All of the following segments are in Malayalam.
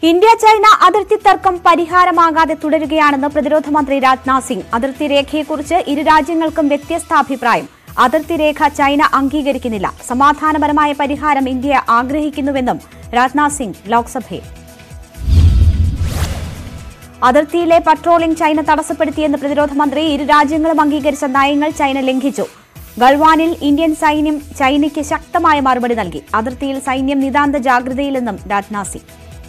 ഇന്ത്യ ചൈന അതിർത്തി തർക്കം പരിഹാരമാകാതെ തുടരുകയാണെന്ന് പ്രതിരോധ മന്ത്രി രാജ്നാഥ് സിംഗ് അതിർത്തി രേഖയെക്കുറിച്ച് ഇരു രാജ്യങ്ങൾക്കും വ്യത്യസ്ത അഭിപ്രായം അതിർത്തി രേഖ ചൈന അംഗീകരിക്കുന്നില്ല സമാധാനപരമായ പരിഹാരം ഇന്ത്യ ആഗ്രഹിക്കുന്നുവെന്നും രാജ്നാഥ് സിംഗ് ലോക്സഭയിൽ അതിർത്തിയിലെ പട്രോളിംഗ് ചൈന തടസ്സപ്പെടുത്തിയെന്ന് പ്രതിരോധ മന്ത്രി ഇരു രാജ്യങ്ങളും അംഗീകരിച്ച നയങ്ങൾ ചൈന ലംഘിച്ചു ഗൾവാനിൽ ഇന്ത്യൻ സൈന്യം ചൈനയ്ക്ക് ശക്തമായ മറുപടി നൽകി അതിർത്തിയിൽ സൈന്യം നിതാന്ത ജാഗ്രതയിലെന്നും രാജ്നാഥ് സിംഗ്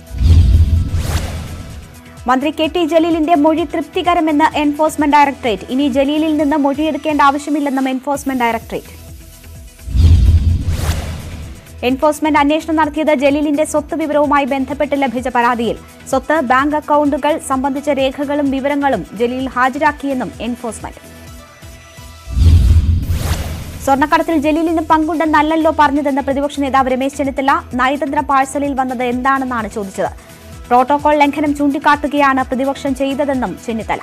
മന്ത്രി കെ ടി ജലീലിന്റെ മൊഴി തൃപ്തികരമെന്ന് എൻഫോഴ്സ്മെന്റ് ഡയറക്ടറേറ്റ് ഇനി ജലീലിൽ നിന്ന് മൊഴിയെടുക്കേണ്ട ആവശ്യമില്ലെന്നും എൻഫോഴ്സ്മെന്റ് ഡയറക്ടറേറ്റ് എൻഫോഴ്സ്മെന്റ് അന്വേഷണം നടത്തിയത് ജലീലിന്റെ സ്വത്ത് വിവരവുമായി ബന്ധപ്പെട്ട് ലഭിച്ച പരാതിയിൽ സ്വത്ത് ബാങ്ക് അക്കൌണ്ടുകൾ സംബന്ധിച്ച രേഖകളും വിവരങ്ങളും ജലീൽ ഹാജരാക്കിയെന്നും എൻഫോഴ്സ്മെന്റ് സ്വർണ്ണക്കടത്തിൽ ജലീലിന് പങ്കുണ്ടെന്നല്ലല്ലോ പറഞ്ഞതെന്ന് പ്രതിപക്ഷ നേതാവ് രമേശ് ചെന്നിത്തല നയതന്ത്ര പാഴ്സലിൽ വന്നത് എന്താണെന്നാണ് ചോദിച്ചത് പ്രോട്ടോകോൾ ലംഘനം ചൂണ്ടിക്കാട്ടുകയാണ് പ്രതിപക്ഷം ചെയ്തതെന്നും ചെന്നിത്തല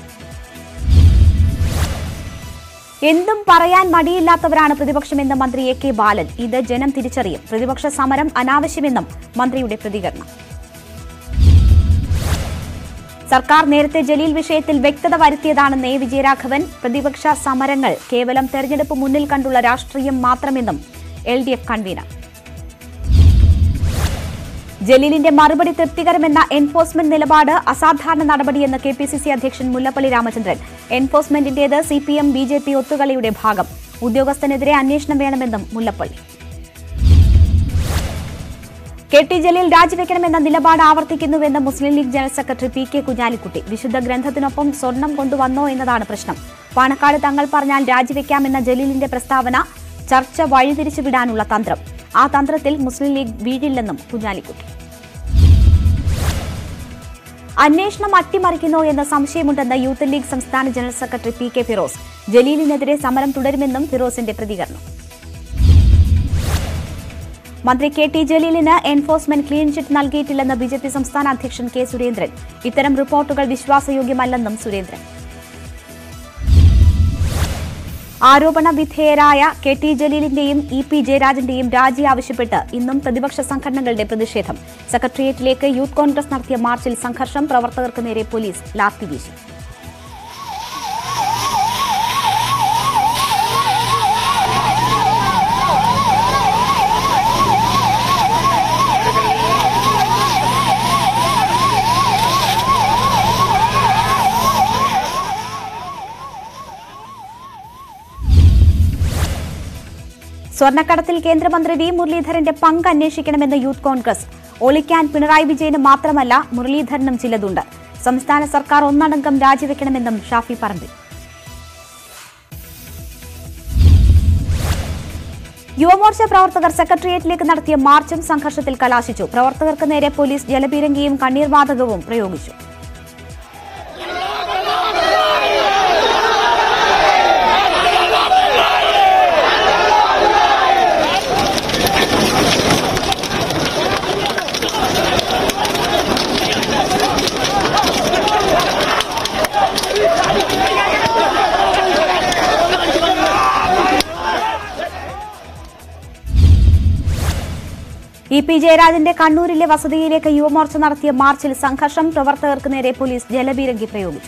എന്തും പറയാൻ മടിയില്ലാത്തവരാണ് പ്രതിപക്ഷമെന്ന് മന്ത്രി എ കെ ബാലൻ ഇത് ജനം തിരിച്ചറിയും പ്രതിപക്ഷ സമരം അനാവശ്യമെന്നും മന്ത്രിയുടെ പ്രതികരണം സർക്കാർ നേരത്തെ ജലീൽ വിഷയത്തിൽ വ്യക്തത വരുത്തിയതാണെന്ന് എ വിജയരാഘവൻ പ്രതിപക്ഷ സമരങ്ങൾ കേവലം തെരഞ്ഞെടുപ്പ് മുന്നിൽ കണ്ടുള്ള രാഷ്ട്രീയം മാത്രമെന്നും എൽ ഡി എഫ് കൺവീനർ ജലീലിന്റെ മറുപടി തൃപ്തികരമെന്ന എൻഫോഴ്സ്മെന്റ് നിലപാട് അസാധാരണ നടപടിയെന്ന് കെ പി സി സി അധ്യക്ഷൻ മുല്ലപ്പള്ളി രാമചന്ദ്രൻ എൻഫോഴ്സ്മെന്റിന്റേത് C P M B J P ഒത്തുകളിയുടെ ഭാഗം ഉദ്യോഗസ്ഥനെതിരെ അന്വേഷണം വേണമെന്നും മുല്ലപ്പള്ളി കെ ടി ജലീൽ രാജിവെക്കണമെന്ന നിലപാട് ആവർത്തിക്കുന്നുവെന്ന് Muslim League general secretary P K Kunhalikutty വിശുദ്ധ ഗ്രന്ഥത്തിനൊപ്പം സ്വർണം കൊണ്ടുവന്നോ എന്നതാണ് പ്രശ്നം പാണക്കാട് തങ്ങൾ പറഞ്ഞാൽ രാജിവെക്കാമെന്ന ജലീലിന്റെ പ്രസ്താവന ചർച്ച വഴിതിരിച്ചു വിടാനുള്ള തന്ത്രം ആ തന്ത്രത്തിൽ മുസ്ലിം ലീഗ് വീഴില്ലെന്നും കുഞ്ഞാലിക്കുട്ടി അന്വേഷണം അട്ടിമറിക്കുന്നോ എന്ന സംശയമുണ്ടെന്ന് യൂത്ത് ലീഗ് സംസ്ഥാന general secretary P K Firoz ജലീലിനെതിരെ സമരം തുടരുമെന്നും ഫിറോസിന്റെ പ്രതികരണം മന്ത്രി കെ ടി ജലീലിന് എൻഫോഴ്സ്മെന്റ് ക്ലീൻ ചിറ്റ് നൽകിയിട്ടില്ലെന്ന് ബി ജെ പി സംസ്ഥാന അധ്യക്ഷൻ കെ സുരേന്ദ്രൻ ഇത്തരം റിപ്പോർട്ടുകൾ വിശ്വാസയോഗ്യമല്ലെന്നും സുരേന്ദ്രൻ ആരോപണ വിധേയരായ കെ ടി ജലീലിന്റെയും ഇ പി ജയരാജന്റെയും രാജി ആവശ്യപ്പെട്ട് ഇന്നും പ്രതിപക്ഷ സംഘടനകളുടെ പ്രതിഷേധം സെക്രട്ടേറിയറ്റിലേക്ക് യൂത്ത് കോൺഗ്രസ് നടത്തിയ മാർച്ചിൽ സംഘർഷം പ്രവർത്തകർക്ക് നേരെ പോലീസ് ലാത്തി വീശി സ്വർണ്ണക്കടത്തിൽ കേന്ദ്രമന്ത്രി വി മുരളീധരന്റെ പങ്ക് അന്വേഷിക്കണമെന്ന് യൂത്ത് കോൺഗ്രസ് ഒളിക്കാൻ പിണറായി വിജയന് മാത്രമല്ല മുരളീധരനും ചിലതുണ്ട് സംസ്ഥാന സർക്കാർ ഒന്നടങ്കം രാജിവെക്കണമെന്നും ഷാഫി പറമ്പിൽ യുവമോർച്ച പ്രവർത്തകർ സെക്രട്ടേറിയറ്റിലേക്ക് നടത്തിയ മാർച്ചും സംഘർഷത്തിൽ കലാശിച്ചു പ്രവർത്തകർക്ക് നേരെ പോലീസ് ജലപീരങ്കിയും കണ്ണീർവാതകവും പ്രയോഗിച്ചു ഇ പി ജയരാജന്റെ കണ്ണൂരിലെ വസതിയിലേക്ക് യുവമോർച്ച നടത്തിയ മാർച്ചിൽ സംഘർഷം പ്രവർത്തകർക്ക് നേരെ പോലീസ് ജലപീരങ്കി പ്രയോഗിച്ചു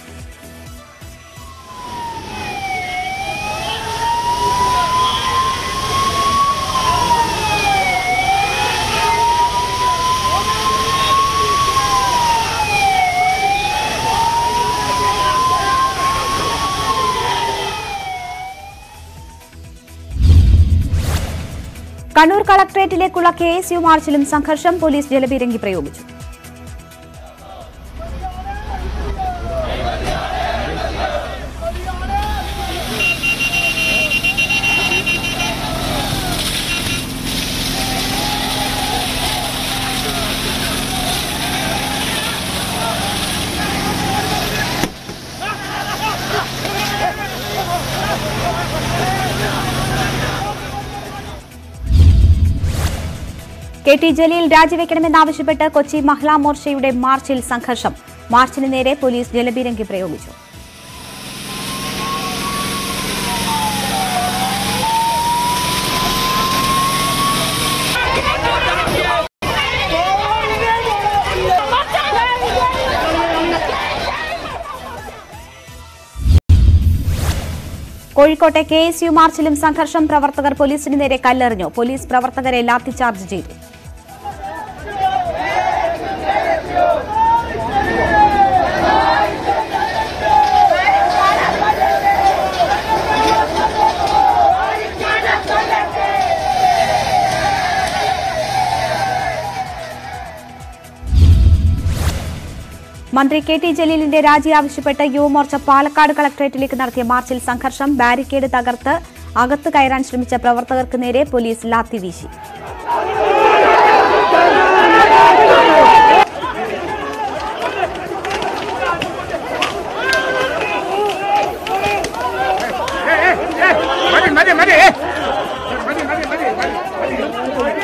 കണ്ണൂർ കളക്ടറേറ്റിലേക്കുള്ള കെ എസ് യു മാർച്ചിലും സംഘർഷം പോലീസ് ജലപീരങ്കി പ്രയോഗിച്ചു കെ ടി ജലീൽ രാജിവെക്കണമെന്നാവശ്യപ്പെട്ട് കൊച്ചി മഹിളാ മോർച്ചയുടെ മാർച്ചിൽ സംഘർഷം മാർച്ചിന് നേരെ പോലീസ് ജലപീരങ്കി പ്രയോഗിച്ചു ¡Vamos! കോഴിക്കോട്ടെ കെ എസ് യു മാർച്ചിലും സംഘർഷം പ്രവർത്തകർ പോലീസിന് നേരെ കല്ലെറിഞ്ഞു പോലീസ് പ്രവർത്തകരെ ലാത്തിചാർജ് ചെയ്തു മന്ത്രി കെ ടി ജലീലിന്റെ രാജി ആവശ്യപ്പെട്ട് യുവമോർച്ച പാലക്കാട് കളക്ടറേറ്റിലേക്ക് നടത്തിയ മാർച്ചിൽ സംഘർഷം ബാരിക്കേഡ് തകർത്ത് അകത്ത് കയറാൻ ശ്രമിച്ച പ്രവർത്തകർക്ക് നേരെ പോലീസ് ലാത്തി വീശി മതി മതി മതി മതി മതി മതി മതി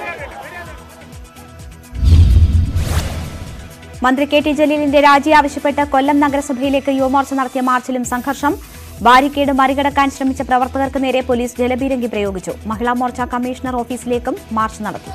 മന്ത്രി കെ ടി ജലീലിന്റെ രാജി ആവശ്യപ്പെട്ട് കൊല്ലം നഗരസഭയിലേക്ക് യുവമോർച്ച നടത്തിയ മാർച്ചിലും സംഘർഷം ബാരിക്കേഡ് മറികടക്കാൻ ശ്രമിച്ച പ്രവർത്തകർക്ക് നേരെ പോലീസ് ജലപീരങ്കി പ്രയോഗിച്ചു മഹിളാ മോർച്ച കമ്മീഷണർ ഓഫീസിലേക്കും മാർച്ച് നടത്തി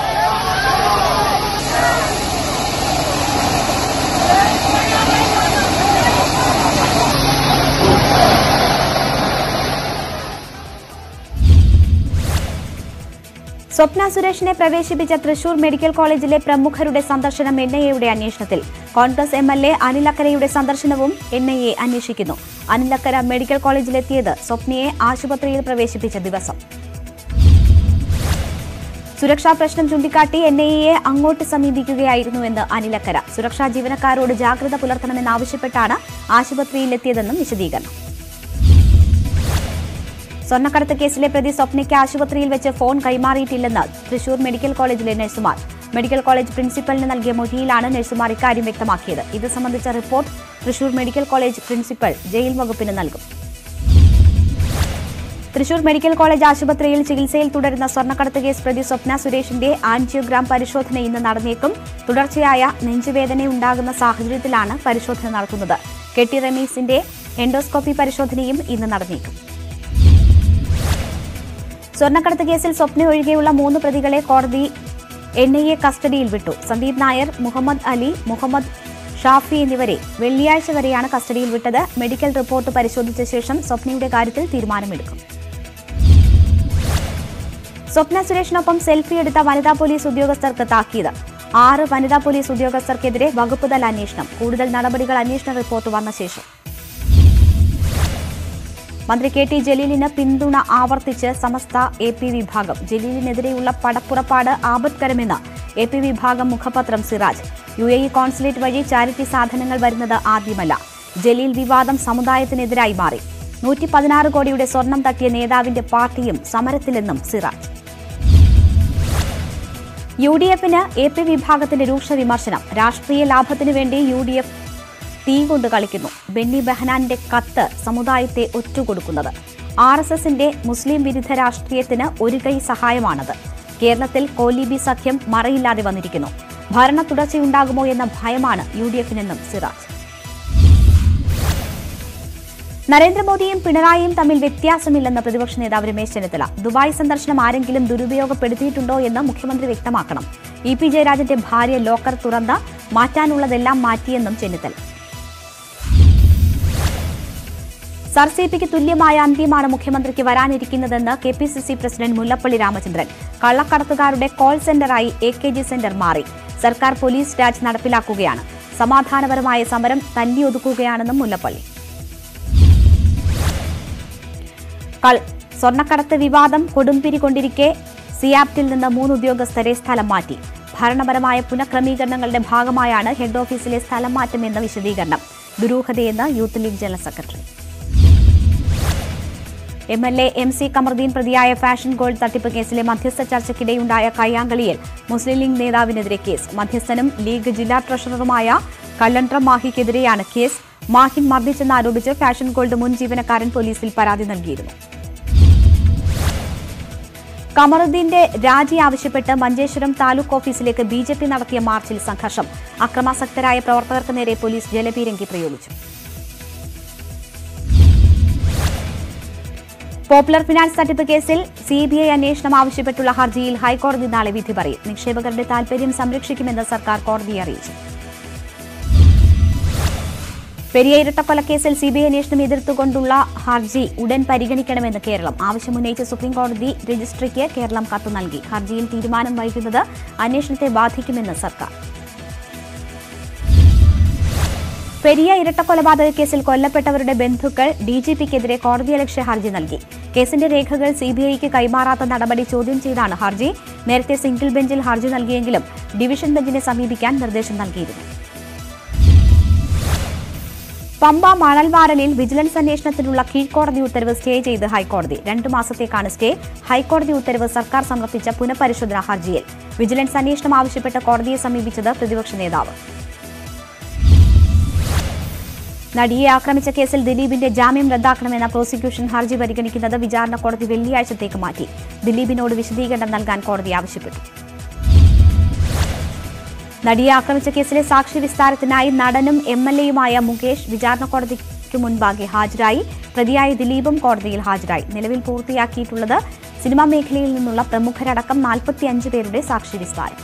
സ്വപ്ന സുരേഷിനെ പ്രവേശിപ്പിച്ച തൃശൂർ മെഡിക്കൽ കോളേജിലെ പ്രമുഖരുടെ സന്ദർശനം എൻ ഐ എയുടെ അന്വേഷണത്തിൽ കോൺഗ്രസ് എം എൽ എ അനിലക്കരയുടെ സന്ദർശനവും എൻ ഐ എ അന്വേഷിക്കുന്നു അനിലക്കര മെഡിക്കൽ കോളേജിലെത്തിയത് സ്വപ്നയെ ആശുപത്രിയിൽ പ്രവേശിപ്പിച്ച ദിവസം സുരക്ഷാ പ്രശ്നം ചൂണ്ടിക്കാട്ടി എൻ ഐ എയെ അങ്ങോട്ട് സമീപിക്കുകയായിരുന്നുവെന്ന് അനിലക്കര സുരക്ഷാ ജീവനക്കാരോട് ജാഗ്രത പുലർത്തണമെന്നാവശ്യപ്പെട്ടാണ് ആശുപത്രിയിലെത്തിയതെന്നും വിശദീകരണം സ്വർണ്ണക്കടത്ത് കേസിലെ പ്രതി സ്വപ്നയ്ക്ക് ആശുപത്രിയിൽ വെച്ച് ഫോൺ കൈമാറിയിട്ടില്ലെന്ന് തൃശൂർ മെഡിക്കൽ കോളേജിലെ നഴ്സുമാർ മെഡിക്കൽ കോളേജ് പ്രിൻസിപ്പലിന് നൽകിയ മൊഴിയിലാണ് നഴ്സുമാർ ഇക്കാര്യം വ്യക്തമാക്കിയത് ഇത് സംബന്ധിച്ച report Thrissur medical college principal jail വകുപ്പിന് നൽകും തൃശൂർ മെഡിക്കൽ കോളേജ് ആശുപത്രിയിൽ ചികിത്സയിൽ തുടരുന്ന സ്വർണ്ണക്കടത്ത് കേസ് പ്രതി സ്വപ്ന സുരേഷിന്റെ ആൻജിയോഗ്രാം പരിശോധന ഇന്ന് നടന്നേക്കും തുടർച്ചയായ നെഞ്ചുവേദനയുണ്ടാകുന്ന സാഹചര്യത്തിലാണ് പരിശോധന നടത്തുന്നത് കെട്ടി റമീസിന്റെ എൻഡോസ്കോപ്പി പരിശോധനയും ഇന്ന് നടന്നേക്കും സ്വർണ്ണക്കടത്ത് കേസിൽ സ്വപ്ന ഒഴികെയുള്ള മൂന്ന് പ്രതികളെ കോടതി എൻ ഐ എ കസ്റ്റഡിയിൽ വിട്ടു സന്ദീപ് നായർ മുഹമ്മദ് അലി മുഹമ്മദ് ഷാഫി എന്നിവരെ വെള്ളിയാഴ്ച വരെയാണ് കസ്റ്റഡിയിൽ വിട്ടത് മെഡിക്കൽ റിപ്പോർട്ട് പരിശോധിച്ച ശേഷം സ്വപ്നയുടെ കാര്യത്തിൽ തീരുമാനമെടുക്കും സ്വപ്ന സുരേഷിനൊപ്പം സെൽഫി എടുത്ത വനിതാ പോലീസ് ഉദ്യോഗസ്ഥർക്ക് താക്കീത് ആറ് വനിതാ പോലീസ് ഉദ്യോഗസ്ഥർക്കെതിരെ വകുപ്പ് തല അന്വേഷണം കൂടുതൽ നടപടികൾ അന്വേഷണ റിപ്പോർട്ട് വന്ന ശേഷം മന്ത്രി കെ ടി ജലീലിന് പിന്തുണ ആവർത്തിച്ച് സമസ്ത എ പി വിഭാഗം ജലീലിനെതിരെയുള്ള പടപ്പുറപ്പാട് ആപത്കരമെന്ന് എ പി വിഭാഗം മുഖപത്രം Siraj U A E consulate വഴി ചാരിറ്റി സാധനങ്ങൾ വരുന്നത് ആദ്യമല്ല ജലീൽ വിവാദം സമുദായത്തിനെതിരായി മാറി നൂറ്റി പതിനാറ് കോടിയുടെ സ്വർണം തട്ടിയ നേതാവിന്റെ പാർട്ടിയും സമരത്തിലെന്നും സിറാജ് യു ഡി എഫിന് എ പി വിഭാഗത്തിന്റെ രൂക്ഷ വിമർശനം രാഷ്ട്രീയ ലാഭത്തിനു വേണ്ടി യു ഡി എഫ് തീ കൊണ്ട് കളിക്കുന്നു ബെന്നി ബെഹനാന്റെ കത്ത് സമുദായത്തെ ഒറ്റുകൊടുക്കുന്നത് ആർ എസ് എസിന്റെ മുസ്ലിം വിരുദ്ധ രാഷ്ട്രീയത്തിന് ഒരു കൈ സഹായമാണത് കേരളത്തിൽ കോലീബി സഖ്യം മറയില്ലാതെ വന്നിരിക്കുന്നു ഭരണ തുടർച്ചയുണ്ടാകുമോ എന്ന ഭയമാണ് യു ഡി എഫിനെന്നും സിറാജ് നരേന്ദ്രമോദിയും പിണറായിയും തമ്മിൽ വ്യത്യാസമില്ലെന്ന് പ്രതിപക്ഷ നേതാവ് രമേശ് ചെന്നിത്തല ദുബായ് സന്ദർശനം ആരെങ്കിലും ദുരുപയോഗപ്പെടുത്തിയിട്ടുണ്ടോ എന്ന് മുഖ്യമന്ത്രി വ്യക്തമാക്കണം ഇ പി ജയരാജന്റെ ഭാര്യ ലോക്കർ തുറന്ന് മാറ്റാനുള്ളതെല്ലാം മാറ്റിയെന്നും ചെന്നിത്തല സർ സി പിക്ക് തുല്യമായ അന്ത്യമാണ് മുഖ്യമന്ത്രിക്ക് വരാനിരിക്കുന്നതെന്ന് K P C C president Mullappally Ramachandran കള്ളക്കടത്തുകാരുടെ കോൾ സെന്ററായി എ കെ ജി സെന്റർ മാറി സർക്കാർ പോലീസ് രാജ് നടപ്പിലാക്കുകയാണ് സമാധാനപരമായ സമരം തല്ലിയൊതുക്കുകയാണെന്നും മുല്ലപ്പള്ളി കൾ സ്വർണ്ണക്കടത്ത് വിവാദം കൊടുമ്പിരി കൊണ്ടിരിക്കെ സിയാപ്റ്റിൽ നിന്ന് മൂന്ന് ഉദ്യോഗസ്ഥരെ സ്ഥലം മാറ്റി ഭരണപരമായ പുനഃക്രമീകരണങ്ങളുടെ ഭാഗമായാണ് ഹെഡ് ഓഫീസിലെ സ്ഥലം മാറ്റമെന്ന വിശദീകരണം ദുരൂഹതയെന്ന് Youth League general secretary M L A M C Kamaruddin പ്രതിയായ ഫാഷൻ ഗോൾഡ് തട്ടിപ്പ് കേസിലെ മധ്യസ്ഥ ചർച്ചയ്ക്കിടെയുണ്ടായ കയ്യാങ്കളിയിൽ മുസ്ലിം ലീഗ് നേതാവിനെതിരെ കേസ് മധ്യസ്ഥനും ലീഗ് ജില്ലാ ട്രഷററുമായ കല്ലണ്ട്രം മാഹിക്കെതിരെയാണ് കേസ് മാഹിൻ മർദ്ദിച്ചെന്നാരോപിച്ച് ഫാഷൻ ഗോൾഡ് മുൻ ജീവനക്കാരൻ പോലീസിൽ പരാതി നൽകിയിരുന്നു കമറുദ്ദീന്റെ രാജി ആവശ്യപ്പെട്ട് മഞ്ചേശ്വരം താലൂക്ക് ഓഫീസിലേക്ക് ബി ജെ പി നടത്തിയ മാർച്ചിൽ സംഘർഷം അക്രമാസക്തരായ പ്രവർത്തകർക്ക് നേരെ പോലീസ് ജലപീരങ്കി പ്രയോഗിച്ചു പോപ്പുലർ ഫിനാൻസ് തട്ടിപ്പ് കേസിൽ സി ബി ഐ അന്വേഷണം ആവശ്യപ്പെട്ടുള്ള ഹർജിയിൽ ഹൈക്കോടതി നാളെ വിധി പറയും നിക്ഷേപകരുടെ താൽപര്യം സംരക്ഷിക്കുമെന്ന് സർക്കാർ കോടതിയെ അറിയിച്ചു പെരിയ ഇരട്ടക്കൊലക്കേസിൽ സി ബി ഐ അന്വേഷണം എതിർത്തുകൊണ്ടുള്ള ഹർജി ഉടൻ പരിഗണിക്കണമെന്ന് കേരളം ആവശ്യമുന്നയിച്ച് സുപ്രീംകോടതി രജിസ്ട്രിക്ക് കേരളം കത്ത് നൽകി ഹർജിയിൽ തീരുമാനം വൈകുന്നത് അന്വേഷണത്തെ ബാധിക്കുമെന്ന് സർക്കാർ പെരിയ ഇരട്ടക്കൊലപാതക കേസിൽ കൊല്ലപ്പെട്ടവരുടെ ബന്ധുക്കൾ ഡിജിപിക്കെതിരെ കോടതിയലക്ഷ്യ ഹർജി നൽകി കേസിന്റെ രേഖകൾ സിബിഐക്ക് കൈമാറാത്ത നടപടി ചോദ്യം ചെയ്താണ് ഹർജി നേരത്തെ സിംഗിൾ ബെഞ്ചിൽ ഹർജി നൽകിയെങ്കിലും ഡിവിഷൻ ബെഞ്ചിനെ സമീപിക്കാൻ നിർദ്ദേശം നൽകിയിരുന്നു പമ്പ മണൽവാരലിൽ വിജിലൻസ് അന്വേഷണത്തിനുള്ള കീഴ്ക്കോടതി ഉത്തരവ് സ്റ്റേ ചെയ്ത് ഹൈക്കോടതി രണ്ടു മാസത്തേക്കാണ് സ്റ്റേ ഹൈക്കോടതി ഉത്തരവ് സർക്കാർ സമർപ്പിച്ച പുനഃപരിശോധനാ ഹർജിയിൽ വിജിലൻസ് അന്വേഷണം ആവശ്യപ്പെട്ട് കോടതിയെ സമീപിച്ചത് പ്രതിപക്ഷ നേതാവ് നടിയെ ആക്രമിച്ച കേസിൽ ദിലീപിന്റെ ജാമ്യം റദ്ദാക്കണമെന്ന പ്രോസിക്യൂഷൻ ഹർജി പരിഗണിക്കുന്നത് വിചാരണ കോടതി വെള്ളിയാഴ്ചത്തേക്ക് മാറ്റി ദിലീപിനോട് വിശദീകരണം നൽകാൻ കോടതി ആവശ്യപ്പെട്ടു നടിയെ ആക്രമിച്ച കേസിലെ സാക്ഷി വിസ്താരത്തിനായി നടനും എം എൽ എയുമായ മുകേഷ് വിചാരണ കോടതിക്ക് മുൻപാകെ ഹാജരായി പ്രതിയായ ദിലീപും കോടതിയിൽ ഹാജരായി നിലവിൽ പൂർത്തിയാക്കിയിട്ടുള്ളത് സിനിമാ മേഖലയിൽ നിന്നുള്ള പ്രമുഖരടക്കം നാൽപ്പത്തിയഞ്ച് പേരുടെ സാക്ഷി വിസ്താരം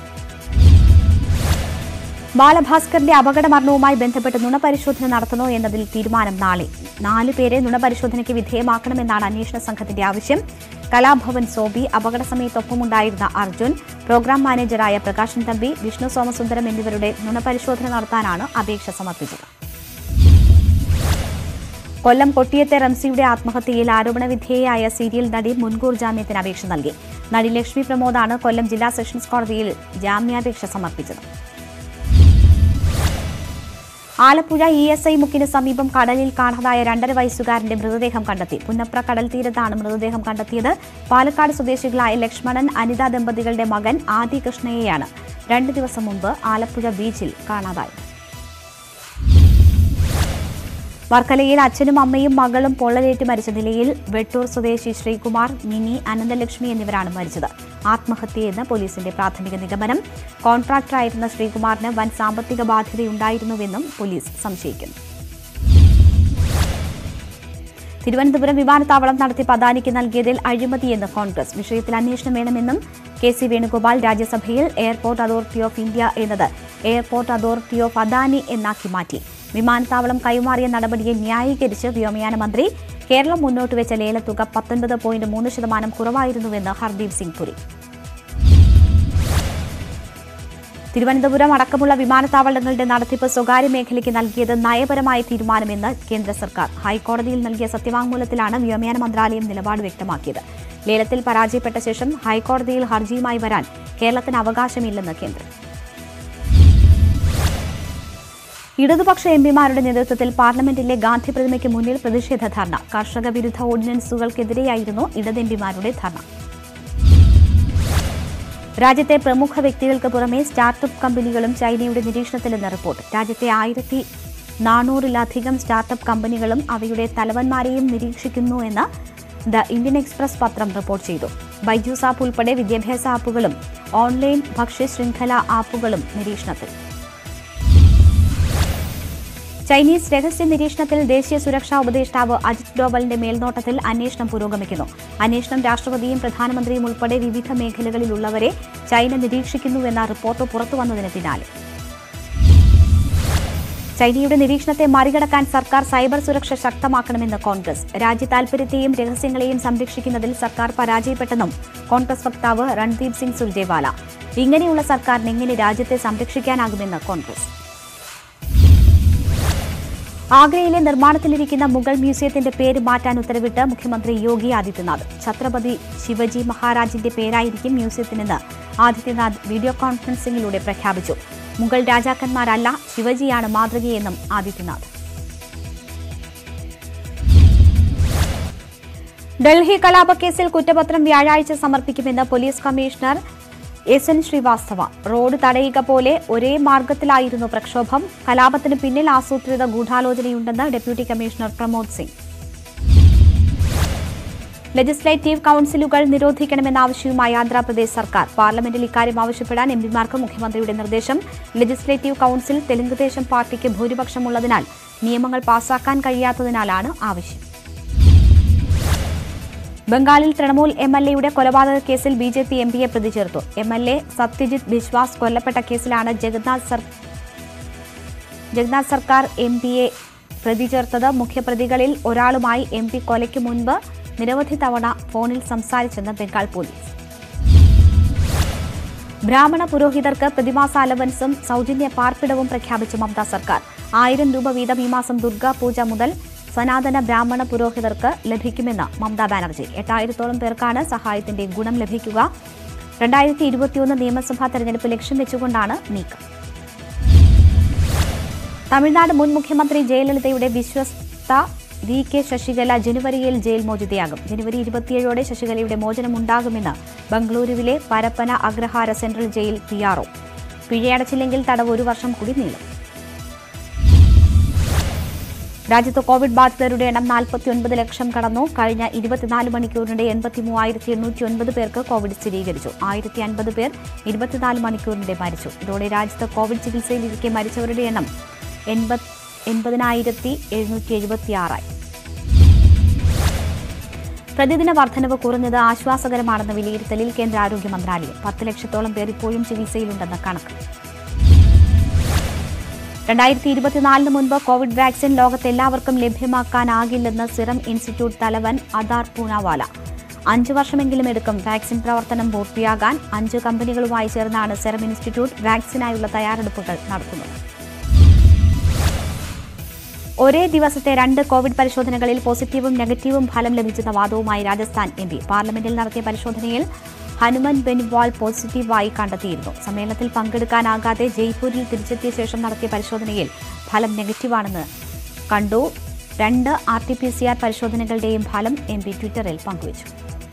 ബാലഭാസ്കറിന്റെ അപകട മരണവുമായി ബന്ധപ്പെട്ട് നുണപരിശോധന നടത്തണോ എന്നതിൽ തീരുമാനം നാളെ നാല് പേരെ നുണപരിശോധനയ്ക്ക് വിധേയമാക്കണമെന്നാണ് അന്വേഷണ സംഘത്തിന്റെ ആവശ്യം കലാഭവൻ സോബി അപകട സമയത്തൊപ്പമുണ്ടായിരുന്ന അർജുൻ പ്രോഗ്രാം മാനേജറായ പ്രകാശൻ തമ്പി വിഷ്ണു സോമസുന്ദരം എന്നിവരുടെ നുണപരിശോധന നടത്താനാണ് അപേക്ഷ സമർപ്പിച്ചത് കൊല്ലം കൊട്ടിയത്തെ റംസിയുടെ ആത്മഹത്യയിൽ ആരോപണ വിധേയയായ സീരിയൽ നടി മുൻകൂർ ജാമ്യത്തിന് അപേക്ഷ നൽകി നടി ലക്ഷ്മി പ്രമോദാണ് കൊല്ലം ജില്ലാ സെഷൻസ് കോടതിയിൽ ജാമ്യാപേക്ഷ സമർപ്പിച്ചത് ആലപ്പുഴ ഇ എസ് ഐ മുക്കിന് സമീപം കടലിൽ കാണാതായ രണ്ടര വയസ്സുകാരന്റെ മൃതദേഹം കണ്ടെത്തി പുന്നപ്ര കടൽ തീരത്താണ് മൃതദേഹം കണ്ടെത്തിയത് പാലക്കാട് സ്വദേശികളായ ലക്ഷ്മണൻ അനിത ദമ്പതികളുടെ മകൻ ആദി കൃഷ്ണയെയാണ് രണ്ടു ദിവസം മുമ്പ് ആലപ്പുഴ ബീച്ചിൽ കാണാതായത് വർക്കലയിൽ അച്ഛനും അമ്മയും മകളും പൊള്ളലേറ്റ് മരിച്ച നിലയിൽ വെട്ടൂർ സ്വദേശി ശ്രീകുമാർ മിനി അനന്തലക്ഷ്മി എന്നിവരാണ് മരിച്ചത് ആത്മഹത്യയെന്ന് പോലീസിന്റെ പ്രാഥമിക നിഗമനം കോൺട്രാക്ടറായിരുന്ന ശ്രീകുമാറിന് വൻ സാമ്പത്തിക ബാധ്യതയുണ്ടായിരുന്നുവെന്നും പോലീസ് സംശയിക്കുന്നു തിരുവനന്തപുരം വിമാനത്താവളം നടത്തി പദാനിക്ക് നൽകിയതിൽ അഴിമതിയെന്ന് കോൺഗ്രസ് വിഷയത്തിൽ അന്വേഷണം വേണമെന്നും കെ സി വേണുഗോപാൽ രാജ്യസഭയിൽ എയർപോർട്ട് അതോറിറ്റി ഓഫ് ഇന്ത്യ എന്നത് എയർപോർട്ട് അതോറിറ്റി ഓഫ് അദാനി എന്നാക്കി മാറ്റി വിമാനത്താവളം കൈമാറിയ നടപടിയെ ന്യായീകരിച്ച് വ്യോമയാന മന്ത്രി കേരളം മുന്നോട്ട് വെച്ച ലേലത്തുക പത്തൊൻപത് പോയിന്റ് മൂന്ന് ശതമാനം കുറവായിരുന്നുവെന്ന് ഹർദീപ് സിംഗ് പുരി തിരുവനന്തപുരം അടക്കമുള്ള വിമാനത്താവളങ്ങളുടെ നടത്തിപ്പ് സ്വകാര്യ മേഖലയ്ക്ക് നൽകിയത് നയപരമായ തീരുമാനമെന്ന് കേന്ദ്ര സർക്കാർ ഹൈക്കോടതിയിൽ നൽകിയ സത്യവാങ്മൂലത്തിലാണ് വ്യോമയാന മന്ത്രാലയം നിലപാട് വ്യക്തമാക്കിയത് ലേലത്തിൽ പരാജയപ്പെട്ട ശേഷം ഹൈക്കോടതിയിൽ ഹർജിയുമായി വരാൻ കേരളത്തിന് അവകാശമില്ലെന്ന് കേന്ദ്രം ഇടതുപക്ഷ എംപിമാരുടെ നേതൃത്വത്തിൽ പാർലമെന്റിലെ ഗാന്ധി പ്രതിമയ്ക്ക് മുന്നിൽ പ്രതിഷേധ ധർണ കർഷക വിരുദ്ധ ഓർഡിനൻസുകൾക്കെതിരെയായിരുന്നു ഇടത് എംപിമാരുടെ ധർണ രാജ്യത്തെ പ്രമുഖ വ്യക്തികൾക്ക് പുറമെ സ്റ്റാർട്ടപ്പ് കമ്പനികളും ചൈനയുടെ നിരീക്ഷണത്തിലെന്ന് റിപ്പോർട്ട് രാജ്യത്തെ ആയിരത്തി നാനൂറിലധികം സ്റ്റാർട്ടപ്പ് കമ്പനികളും അവയുടെ തലവന്മാരെയും നിരീക്ഷിക്കുന്നു എന്ന് ദ ഇന്ത്യൻ എക്സ്പ്രസ് പത്രം റിപ്പോർട്ട് ചെയ്തു ബൈജൂസ് ആപ്പ് ഉൾപ്പെടെ വിദ്യാഭ്യാസ ആപ്പുകളും ഓൺലൈൻ ഭക്ഷ്യ ശൃംഖല ആപ്പുകളും നിരീക്ഷണത്തിൽ ചൈനീസ് രഹസ്യ നിരീക്ഷണത്തിൽ ദേശീയ സുരക്ഷാ ഉപദേഷ്ടാവ് അജിത് ഡോവലിന്റെ മേൽനോട്ടത്തിൽ അന്വേഷണം പുരോഗമിക്കുന്നു അന്വേഷണം രാഷ്ട്രപതിയും പ്രധാനമന്ത്രിയും ഉൾപ്പെടെ വിവിധ മേഖലകളിലുള്ളവരെ ചൈന നിരീക്ഷിക്കുന്നുവെന്ന റിപ്പോർട്ട് പുറത്തുവന്നതിന് പിന്നാലെ ചൈനയുടെ നിരീക്ഷണത്തെ മറികടക്കാൻ സർക്കാർ സൈബർ സുരക്ഷ ശക്തമാക്കണമെന്ന് കോൺഗ്രസ് രാജ്യ താൽപര്യത്തെയും രഹസ്യങ്ങളെയും സംരക്ഷിക്കുന്നതിൽ സർക്കാർ പരാജയപ്പെട്ടെന്നും കോൺഗ്രസ് വക്താവ് രൺദീപ് സിംഗ് സുർജേവാല ഇങ്ങനെയുള്ള സർക്കാരിന് എങ്ങനെ രാജ്യത്തെ സംരക്ഷിക്കാനാകുമെന്ന് കോൺഗ്രസ് ആഗ്രയിലെ നിർമ്മാണത്തിലിരിക്കുന്ന മുഗൾ മ്യൂസിയത്തിന്റെ പേര് മാറ്റാൻ ഉത്തരവിട്ട് മുഖ്യമന്ത്രി യോഗി ആദിത്യനാഥ് ഛത്രപതി ശിവജി മഹാരാജിന്റെ പേരായിരിക്കും മ്യൂസിയത്തിനെന്ന് ആദിത്യനാഥ് വീഡിയോ കോൺഫറൻസിംഗിലൂടെ പ്രഖ്യാപിച്ചു മുഗൾ രാജാക്കന്മാരല്ല ശിവജിയാണ് മാതൃകയെന്നും ആദിത്യനാഥ് ഡൽഹി കലാപക്കേസിൽ കുറ്റപത്രം വ്യാഴാഴ്ച സമർപ്പിക്കുമെന്ന് police commissioner S N Srivastava road തടയുക പോലെ ഒരേ മാർഗത്തിലായിരുന്നു പ്രക്ഷോഭം കലാപത്തിന് പിന്നിൽ ആസൂത്രിത ഗൂഢാലോചനയുണ്ടെന്ന് deputy commissioner Pramod Singh legislative കൌൺസിലുകൾ നിരോധിക്കണമെന്ന ആവശ്യവുമായി ആന്ധ്രാപ്രദേശ് സർക്കാർ പാർലമെന്റിൽ ഇക്കാര്യം ആവശ്യപ്പെടാൻ എംപിമാർക്ക് മുഖ്യമന്ത്രിയുടെ നിർദ്ദേശം ലെജിസ്ലേറ്റീവ് കൌൺസിൽ തെലുങ്കുദേശം പാർട്ടിക്ക് ഭൂരിപക്ഷമുള്ളതിനാൽ നിയമങ്ങൾ പാസാക്കാൻ കഴിയാത്തതിനാലാണ് ആവശ്യം ബംഗാളിൽ തൃണമൂൽ എം എൽ എയുടെ കൊലപാതക കേസിൽ ബി ജെ പി എം പിയെ പ്രതി ചേർത്തു M L A Satyajit Biswas കൊല്ലപ്പെട്ട കേസിലാണ് ജഗന്നാഥ് സർ ജഗന്നാഥ് സർക്കാർ എം പിയെ പ്രതി ചേർത്തത് മുഖ്യപ്രതികളിൽ ഒരാളുമായി എം പി കൊലയ്ക്ക് മുൻപ് നിരവധി തവണ ഫോണിൽ സംസാരിച്ചെന്ന് ബംഗാൾ പോലീസ് ബ്രാഹ്മണ പുരോഹിതർക്ക് പ്രതിമാസ അലവൻസും സൗജന്യ പാർപ്പിടവും പ്രഖ്യാപിച്ച മമതാ സർക്കാർ ആയിരം രൂപ വീതം ഈ മാസം ദുർഗാ പൂജ മുതൽ സനാതന ബ്രാഹ്മണ പുരോഹിതർക്ക് ലഭിക്കുമെന്ന് മമതാ ബാനർജി എട്ടായിരത്തോളം പേർക്കാണ് സഹായത്തിന്റെ ഗുണം ലഭിക്കുക രണ്ടായിരത്തി ഇരുപത്തിയൊന്ന് നിയമസഭാ തെരഞ്ഞെടുപ്പ് ലക്ഷ്യം വെച്ചുകൊണ്ടാണ് നീക്കം തമിഴ്നാട് മുൻ മുഖ്യമന്ത്രി ജയലളിതയുടെ വിശ്വസ്ത വി കെ ശശികല ജനുവരിയിൽ ജയിൽ മോചിതയാകും ജനുവരി ഇരുപത്തിയേഴോടെ ശശികലയുടെ മോചനമുണ്ടാകുമെന്ന് ബംഗളൂരുവിലെ Parappana Agrahara central jail P R O പിഴയടച്ചില്ലെങ്കിൽ തടവ് ഒരു വർഷം കൂടി നീളും രാജ്യത്ത് കോവിഡ് ബാധിതരുടെ എണ്ണം നാൽപ്പത്തിയൊൻപത് ലക്ഷം കടന്നു കഴിഞ്ഞ ഇരുപത്തിനാല് മണിക്കൂറിനിടെ എൺപത്തി മൂവായിരത്തി എണ്ണൂറ്റി ഒൻപത് പേർക്ക് കോവിഡ് സ്ഥിരീകരിച്ചു ആയിരത്തി അൻപത് പേർ ഇരുപത്തിനാല് മണിക്കൂറിനിടെ മരിച്ചു ഇതോടെ രാജ്യത്ത് കോവിഡ് ചികിത്സയിലിരിക്കെ മരിച്ചവരുടെ എണ്ണം എൺപത് എൺപതിനായിരത്തി എഴുന്നൂറ്റി എഴുപത്തിയാറായി പ്രതിദിന വർധനവ് കുറഞ്ഞത് ആശ്വാസകരമാണെന്ന വിലയിരുത്തലിൽ കേന്ദ്ര ആരോഗ്യ മന്ത്രാലയം പത്ത് ലക്ഷത്തോളം പേർ ഇപ്പോഴും ചികിത്സയിലുണ്ടെന്ന കണക്ക് രണ്ടായിരത്തി ഇരുപത്തിനാലിന് മുൻപ് കോവിഡ് വാക്സിൻ ലോകത്ത് എല്ലാവർക്കും ലഭ്യമാക്കാനാകില്ലെന്ന് സിറം ഇൻസ്റ്റിറ്റ്യൂട്ട് തലവൻ അദാർ പൂനാവാല അഞ്ച് വർഷമെങ്കിലും എടുക്കും വാക്സിൻ പ്രവർത്തനം പൂർത്തിയാകാൻ അഞ്ച് കമ്പനികളുമായി ചേർന്നാണ് സെറം ഇൻസ്റ്റിറ്റ്യൂട്ട് വാക്സിനായുള്ള തയ്യാറെടുപ്പുകൾ നടത്തുന്നത് ഒരേ ദിവസത്തെ രണ്ട് കോവിഡ് പരിശോധനകളിൽ പോസിറ്റീവും നെഗറ്റീവും ഫലം ലഭിച്ചെന്ന വാദവുമായി രാജസ്ഥാൻ എം പി പാർലമെന്റിൽ നടത്തിയ പരിശോധനയിൽ ഹനുമൻ ബെനിവാൾ പോസിറ്റീവായി കണ്ടെത്തിയിരുന്നു സമ്മേളനത്തിൽ പങ്കെടുക്കാനാകാതെ ജയ്പൂരിൽ തിരിച്ചെത്തിയ ശേഷം നടത്തിയ പരിശോധനയിൽ ഫലം നെഗറ്റീവാണെന്ന് കണ്ടു രണ്ട് R T P C R പരിശോധനകളുടെയും ഫലം എം പി ട്വിറ്ററിൽ പങ്കുവച്ചു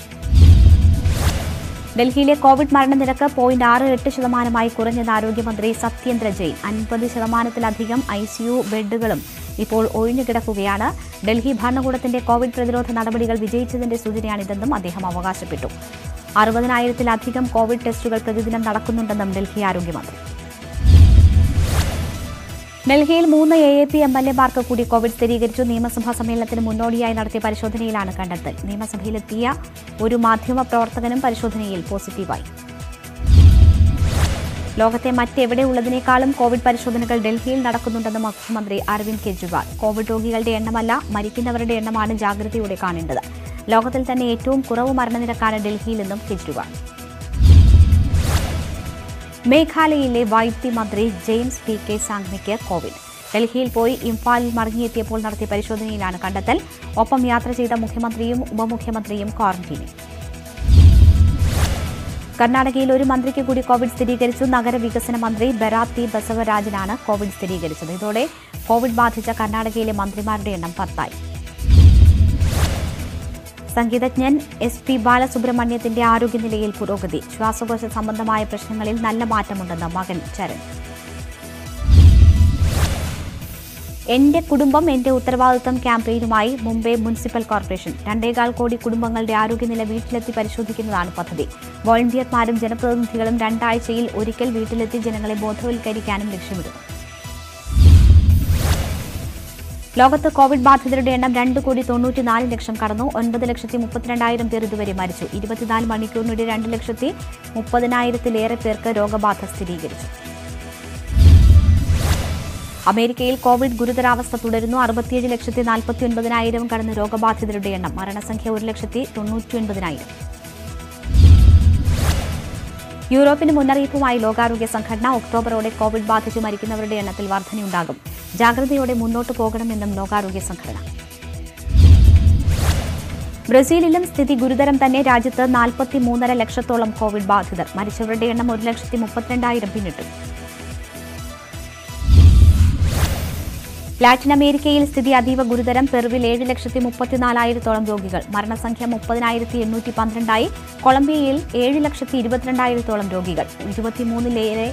ഡൽഹിയിലെ കോവിഡ് മരണനിരക്ക് പോയിന്റ് ആറ് എട്ട് ശതമാനമായി കുറഞ്ഞെന്ന് ആരോഗ്യമന്ത്രി സത്യേന്ദ്ര ജെയിൻ അൻപത് ശതമാനത്തിലധികം ഐ സിയു ബെഡുകളും ഇപ്പോൾ ഒഴിഞ്ഞുകിടക്കുകയാണ് ഡൽഹി ഭരണകൂടത്തിന്റെ കോവിഡ് പ്രതിരോധ നടപടികൾ വിജയിച്ചതിന്റെ സൂചനയാണിതെന്നും അദ്ദേഹം അവകാശപ്പെട്ടു അറുപതിനായിരത്തിലധികം കോവിഡ് ടെസ്റ്റുകൾ പ്രതിദിനം നടക്കുന്നുണ്ടെന്നും ഡൽഹി ആരോഗ്യമന്ത്രി ഡൽഹിയിൽ മൂന്ന് A A P M L എമാർക്ക് കൂടി കോവിഡ് സ്ഥിരീകരിച്ചു നിയമസഭാ സമ്മേളനത്തിന് മുന്നോടിയായി നടത്തിയ പരിശോധനയിലാണ് കണ്ടെത്തൽ നിയമസഭയിലെത്തിയ ഒരു മാധ്യമ പ്രവർത്തകനും പരിശോധനയിൽ പോസിറ്റീവായി ലോകത്തെ മറ്റെവിടെയുള്ളതിനേക്കാളും കോവിഡ് പരിശോധനകൾ ഡൽഹിയിൽ നടക്കുന്നുണ്ടെന്ന് മുഖ്യമന്ത്രി അരവിന്ദ് കെജ്രിവാൾ കോവിഡ് രോഗികളുടെ എണ്ണമല്ല മരിക്കുന്നവരുടെ എണ്ണമാണ് ജാഗ്രതയോടെ കാണേണ്ടത് ലോകത്തിൽ തന്നെ ഏറ്റവും കുറവ് മരണനിരക്കാണ് ഡൽഹിയിലെന്നും കെജ്രിവാൾ മേഘാലയയിലെ വൈദ്യുതി മന്ത്രി ജെയിംസ് പി കെ സാങ്മയ്ക്ക് കോവിഡ് ഡൽഹിയിൽ പോയി ഇംഫാലിൽ മടങ്ങിയെത്തിയപ്പോൾ നടത്തിയ പരിശോധനയിലാണ് കണ്ടെത്തൽ ഒപ്പം യാത്ര ചെയ്ത മുഖ്യമന്ത്രിയും ഉപമുഖ്യമന്ത്രിയും ക്വാറന്റീനിൽ കർണാടകയിൽ ഒരു മന്ത്രിക്ക് കൂടി കോവിഡ് സ്ഥിരീകരിച്ചു നഗരവികസന മന്ത്രി ബെറാത്തി ബസവരാജനാണ് കോവിഡ് സ്ഥിരീകരിച്ചത് ഇതോടെ കോവിഡ് ബാധിച്ച കർണാടകയിലെ മന്ത്രിമാരുടെ എണ്ണം പത്തായി സംഗീതജ്ഞൻ എസ് പി ബാലസുബ്രഹ്മണ്യത്തിന്റെ ആരോഗ്യനിലയിൽ പുരോഗതി ശ്വാസകോശ സംബന്ധമായ പ്രശ്നങ്ങളിൽ നല്ല മാറ്റമുണ്ടെന്ന് മകൻ ചരൺ എന്റെ കുടുംബം എന്റെ ഉത്തരവാദിത്തം ക്യാമ്പയിനുമായി മുംബൈ മുനിസിപ്പൽ കോർപ്പറേഷൻ രണ്ടേകാൽ കോടി കുടുംബങ്ങളുടെ ആരോഗ്യനില വീട്ടിലെത്തി പരിശോധിക്കുന്നതാണ് പദ്ധതി വോളണ്ടിയർമാരും ജനപ്രതിനിധികളും രണ്ടാഴ്ചയിൽ ഒരിക്കൽ വീട്ടിലെത്തി ജനങ്ങളെ ബോധവൽക്കരിക്കാനും ലക്ഷ്യമിടുന്നു ലോകത്ത് കോവിഡ് ബാധിതരുടെ എണ്ണം രണ്ട് കോടി തൊണ്ണൂറ്റിനാല് ലക്ഷം കടന്നു ഒൻപത് ലക്ഷത്തി മുപ്പത്തിരണ്ടായിരം പേർ ഇതുവരെ മരിച്ചു ഇരുപത്തിനാല് മണിക്കൂറിനിടെ രണ്ട് ലക്ഷത്തി മുപ്പതിനായിരത്തിലേറെ പേർക്ക് രോഗബാധ സ്ഥിരീകരിച്ചു അമേരിക്കയിൽ കോവിഡ് ഗുരുതരാവസ്ഥ തുടരുന്നു അറുപത്തിയേഴ് ലക്ഷത്തി നാൽപ്പത്തി ഒൻപതിനായിരം കടന്ന് രോഗബാധിതരുടെ എണ്ണം മരണസംഖ്യ ഒരു ലക്ഷത്തി തൊണ്ണൂറ്റി ഒൻപതിനായിരം യൂറോപ്പിന് മുന്നറിയിപ്പുമായി ലോകാരോഗ്യ സംഘടന ഒക്ടോബറോടെ കോവിഡ് ബാധിച്ച് മരിക്കുന്നവരുടെ എണ്ണത്തിൽ വർധനയുണ്ടാകും ജാഗ്രതയോടെ മുന്നോട്ട് പോകണമെന്നും ലോകാരോഗ്യ സംഘടന ബ്രസീലിലും സ്ഥിതി ഗുരുതരം തന്നെ രാജ്യത്ത് നാൽപ്പത്തി മൂന്നര ലക്ഷത്തോളം കോവിഡ് ബാധിതർ മരിച്ചവരുടെ എണ്ണം ഒരു ലക്ഷത്തി മുപ്പത്തിരണ്ടായിരം പിന്നിട്ടു ലാറ്റിൻ അമേരിക്കയിൽ സ്ഥിതി അതീവ ഗുരുതരം പെറുവിൽ ഏഴ് ലക്ഷത്തി മുപ്പത്തിനാലായിരത്തോളം രോഗികൾ മരണസംഖ്യ മുപ്പതിനായിരത്തി എണ്ണൂറ്റി പന്ത്രണ്ടായി കൊളംബിയയിൽ ഏഴ് ലക്ഷത്തി ഇരുപത്തിരണ്ടായിരത്തോളം രോഗികൾ ഇരുപത്തിമൂന്നിലേറെ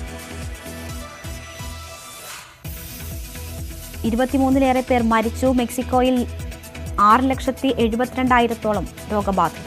ഇരുപത്തിമൂന്നിലേറെ പേർ മരിച്ചു മെക്സിക്കോയിൽ ആറ് ലക്ഷത്തി എഴുപത്തിരണ്ടായിരത്തോളം രോഗബാധിതർ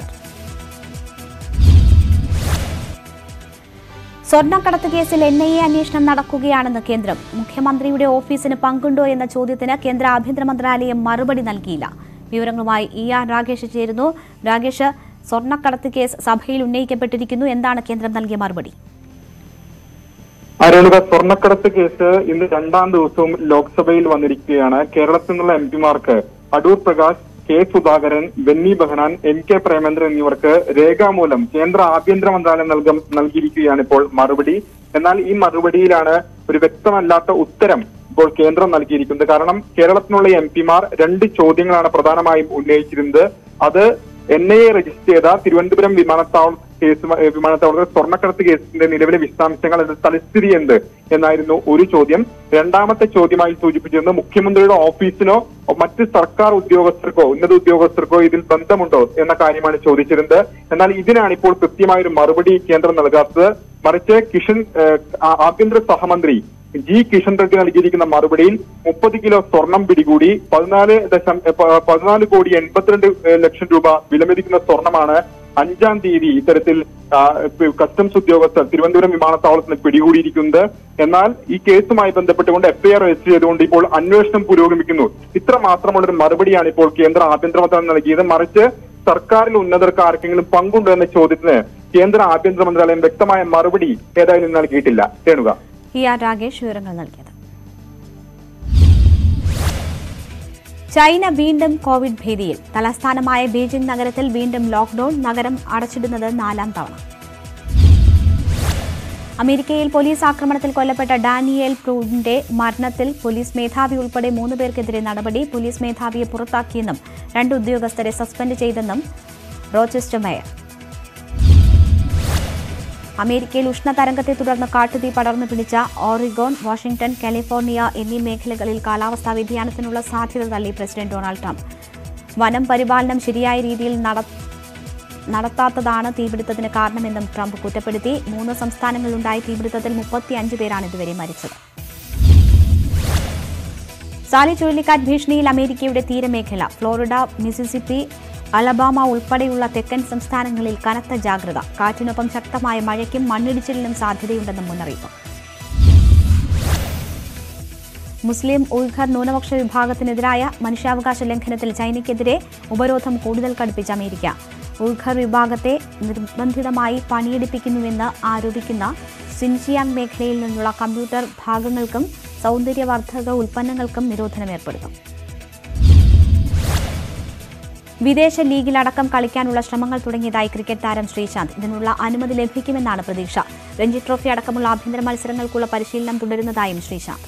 സ്വർണ്ണക്കടത്ത് കേസിൽ എൻ ഐ എ അന്വേഷണം നടക്കുകയാണെന്ന് കേന്ദ്രം മുഖ്യമന്ത്രിയുടെ ഓഫീസിന് പങ്കുണ്ടോ എന്ന ചോദ്യത്തിന് കേന്ദ്ര ആഭ്യന്തര മന്ത്രാലയം മറുപടി നൽകിയില്ല വിവരങ്ങളുമായി ഇ ആർ രാകേഷ് ചേരുന്നു രാകേഷ് സ്വർണ്ണക്കടത്ത് കേസ് സഭയിൽ ഉന്നയിക്കപ്പെട്ടിരിക്കുന്നു എന്താണ് കേന്ദ്രം നൽകിയ മറുപടി അരുണിക സ്വർണ്ണക്കടത്ത് കേസ് ഇന്ന് രണ്ടാം ദിവസവും ലോക്സഭയിൽ വന്നിരിക്കുകയാണ് കേരളത്തിൽ നിന്നുള്ള എം പിമാർക്ക് Adoor Prakash K Sudhakaran Benny Behanan M K Premachandran എന്നിവർക്ക് രേഖാമൂലം കേന്ദ്ര ആഭ്യന്തര മന്ത്രാലയം നൽകും നൽകിയിരിക്കുകയാണ് ഇപ്പോൾ മറുപടി എന്നാൽ ഈ മറുപടിയിലാണ് ഒരു വ്യക്തമല്ലാത്ത ഉത്തരം ഇപ്പോൾ കേന്ദ്രം നൽകിയിരിക്കുന്നത് കാരണം കേരളത്തിനുള്ള എം പിമാർ രണ്ട് ചോദ്യങ്ങളാണ് പ്രധാനമായും ഉന്നയിച്ചിരുന്നത് അത് എൻ ഐ എ രജിസ്റ്റർ ചെയ്ത തിരുവനന്തപുരം വിമാനത്താവളം കേസ് വിമാനത്താവളത്തിൽ സ്വർണ്ണക്കടത്ത് കേസിന്റെ നിലവിലെ വിശദാംശങ്ങൾ അതിന്റെ തലസ്ഥിതി എന്ത് എന്നായിരുന്നു ഒരു ചോദ്യം രണ്ടാമത്തെ ചോദ്യമായി സൂചിപ്പിച്ചിരുന്നത് മുഖ്യമന്ത്രിയുടെ ഓഫീസിനോ മറ്റ് സർക്കാർ ഉദ്യോഗസ്ഥർക്കോ ഉന്നത ഉദ്യോഗസ്ഥർക്കോ ഇതിൽ ബന്ധമുണ്ടോ എന്ന കാര്യമാണ് ചോദിച്ചിരുന്നത് എന്നാൽ ഇതിനാണ് ഇപ്പോൾ കൃത്യമായ ഒരു മറുപടി കേന്ദ്രം നൽകാത്തത് മറിച്ച് കിഷൻ ഏഹ്, ആ- ആഭ്യന്തര സഹമന്ത്രി ജി കിഷൻ റെഡ്ഡി നൽകിയിരിക്കുന്ന മറുപടിയിൽ മുപ്പത് കിലോ സ്വർണം പിടികൂടി പതിനാല് ദശം ഏ, പ- പതിനാല് കോടി എൺപത്തിരണ്ട് ഏ, ലക്ഷം രൂപ വിലമതിക്കുന്ന സ്വർണമാണ് അഞ്ചാം തീയതി ഇത്തരത്തിൽ ആ, പ് കസ്റ്റംസ് ഉദ്യോഗസ്ഥർ തിരുവനന്തപുരം വിമാനത്താവളത്തിൽ നിന്ന് പിടികൂടിയിരിക്കുന്നത് എന്നാൽ ഈ കേസുമായി ബന്ധപ്പെട്ടുകൊണ്ട് എഫ്ഐആർ രജിസ്റ്റർ ചെയ്തുകൊണ്ട് ഇപ്പോൾ അന്വേഷണം പുരോഗമിക്കുന്നു ഇത്ര മാത്രമുള്ള ഒരു മറുപടിയാണ് ഇപ്പോൾ കേന്ദ്ര ആഭ്യന്തര മന്ത്രാലയം നൽകിയത് മറിച്ച് സർക്കാരിൽ ഉന്നതർക്ക് ആർക്കെങ്കിലും പങ്കുണ്ടോ എന്ന ചോദ്യത്തിന് കേന്ദ്ര ആഭ്യന്തര മന്ത്രാലയം വ്യക്തമായ മറുപടി ഏതായാലും നൽകിയിട്ടില്ല രേണുക ഇ ആർ രാഗേഷ് വിവരങ്ങൾ നൽകിയത് ചൈന വീണ്ടും കോവിഡ് ഭീതിയിൽ തലസ്ഥാനമായ ബീജിംഗ് നഗരത്തിൽ വീണ്ടും ലോക്ഡൌൺ നഗരം അടച്ചിടുന്നത് നാലാം തവണ അമേരിക്കയിൽ പോലീസ് ആക്രമണത്തിൽ കൊല്ലപ്പെട്ട ഡാനിയേൽ പ്രൂഡിന്റെ മരണത്തിൽ പോലീസ് മേധാവി ഉൾപ്പെടെ മൂന്ന് പേർക്കെതിരെ നടപടി പോലീസ് മേധാവിയെ പുറത്താക്കിയെന്നും രണ്ട് ഉദ്യോഗസ്ഥരെ സസ്പെൻഡ് ചെയ്തെന്നും റോച്ചസ്റ്റർ മേയർ അമേരിക്കയിൽ ഉഷ്ണതരംഗത്തെ തുടർന്ന് കാട്ടുതീ പടർന്നു പിടിച്ച ഓറിഗോൺ വാഷിംഗ്ടൺ കാലിഫോർണിയ എന്നീ മേഖലകളിൽ കാലാവസ്ഥാ വ്യതിയാനത്തിനുള്ള സാധ്യത തള്ളി പ്രസിഡന്റ് ഡൊണാൾഡ് ട്രംപ് വനം പരിപാലനം ശരിയായ രീതിയിൽ നട നടത്താത്തതാണ് തീപിടുത്തത്തിന് കാരണമെന്നും ട്രംപ് കുറ്റപ്പെടുത്തി മൂന്ന് സംസ്ഥാനങ്ങളിലുണ്ടായ തീപിടുത്തത്തിൽ മുപ്പത്തിയഞ്ച് പേരാണ് ഇതുവരെ മരിച്ചത് സാലി ചുഴലിക്കാറ്റ് ഭീഷണിയിൽ അമേരിക്കയുടെ തീരമേഖല ഫ്ലോറിഡ മിസിസിപ്പി അലബാമ ഉൾപ്പെടെയുള്ള തെക്കൻ സംസ്ഥാനങ്ങളിൽ കനത്ത ജാഗ്രത കാറ്റിനൊപ്പം ശക്തമായ മഴയ്ക്കും മണ്ണിടിച്ചിലിനും സാധ്യതയുണ്ടെന്നും മുന്നറിയിപ്പ് മുസ്ലിം ഉൾഖർ ന്യൂനപക്ഷ വിഭാഗത്തിനെതിരായ മനുഷ്യാവകാശ ലംഘനത്തിൽ ചൈനയ്ക്കെതിരെ ഉപരോധം കൂടുതൽ കടുപ്പിച്ച അമേരിക്ക ഉൾഖർ വിഭാഗത്തെ നിർബന്ധിതമായി പണിയെടുപ്പിക്കുന്നുവെന്ന് ആരോപിക്കുന്ന സിൻജിയാങ് മേഖലയിൽ നിന്നുള്ള കമ്പ്യൂട്ടർ ഭാഗങ്ങൾക്കും സൗന്ദര്യവർദ്ധക ഉൽപ്പന്നങ്ങൾക്കും നിരോധനം ഏർപ്പെടുത്തും വിദേശ ലീഗിലടക്കം കളിക്കാനുള്ള ശ്രമങ്ങൾ തുടങ്ങിയതായി ക്രിക്കറ്റ് താരം ശ്രീശാന്ത് ഇതിനുള്ള അനുമതി ലഭിക്കുമെന്നാണ് പ്രതീക്ഷ രഞ്ജി ട്രോഫി അടക്കമുള്ള ആഭ്യന്തര മത്സരങ്ങൾക്കുള്ള പരിശീലനം തുടരുന്നതായും ശ്രീശാന്ത്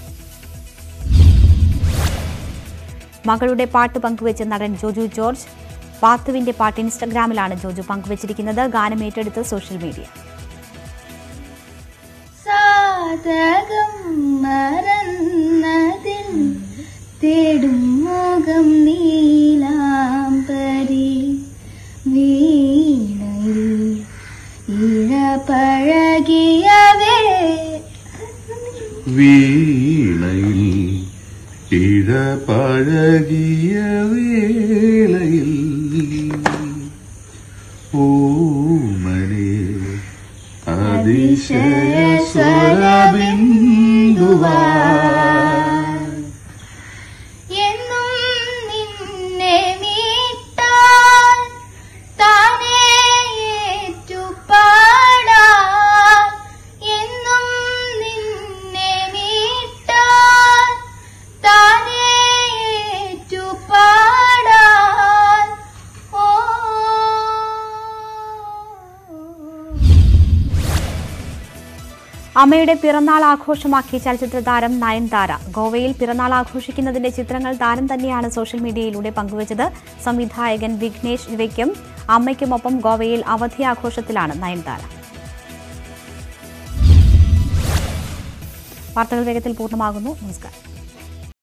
മകളുടെ പാട്ട് പങ്കുവെച്ച നടൻ ജോജു ജോർജ് പാത്തുവിന്റെ പാട്ട് ഇൻസ്റ്റഗ്രാമിലാണ് ജോജു പങ്കുവച്ചിരിക്കുന്നത് ഗാനം ഏറ്റെടുത്ത് സോഷ്യൽ മീഡിയ സാധകം മറന്നതിൽ തേടും മുഖം നീലാംബരി വീണയിൽ ഇഴ പഴകിയവേ വീണയിൽ ഇഴ പഴകിയ വേളയിൽ ഓമനെ അതിശയ സ്വരബിന്ദുവാ എന്നും നിന്നെ മീട്ടാൻ താനേ ഏറ്റുപാടാൻ എന്നും നിന്നെ മീട്ടാൻ താനേ ഏറ്റുപാടാൻ ഓ അമ്മയുടെ പിറന്നാൾ ആഘോഷമാക്കി ചലച്ചിത്ര താരം നയൻതാര ഗോവയിൽ പിറന്നാൾ ആഘോഷിക്കുന്നതിന്റെ ചിത്രങ്ങൾ താരം തന്നെയാണ് സോഷ്യൽ മീഡിയയിലൂടെ പങ്കുവച്ചത് സംവിധായകൻ വിഘ്നേഷ് ശിവയ്ക്കും അമ്മയ്ക്കുമൊപ്പം ഗോവയിൽ അവധി ആഘോഷത്തിലാണ് നയൻതാര വാർത്തകൾ വേഗത്തിൽ പൂർണ്ണമാകുന്നു നമസ്കാരം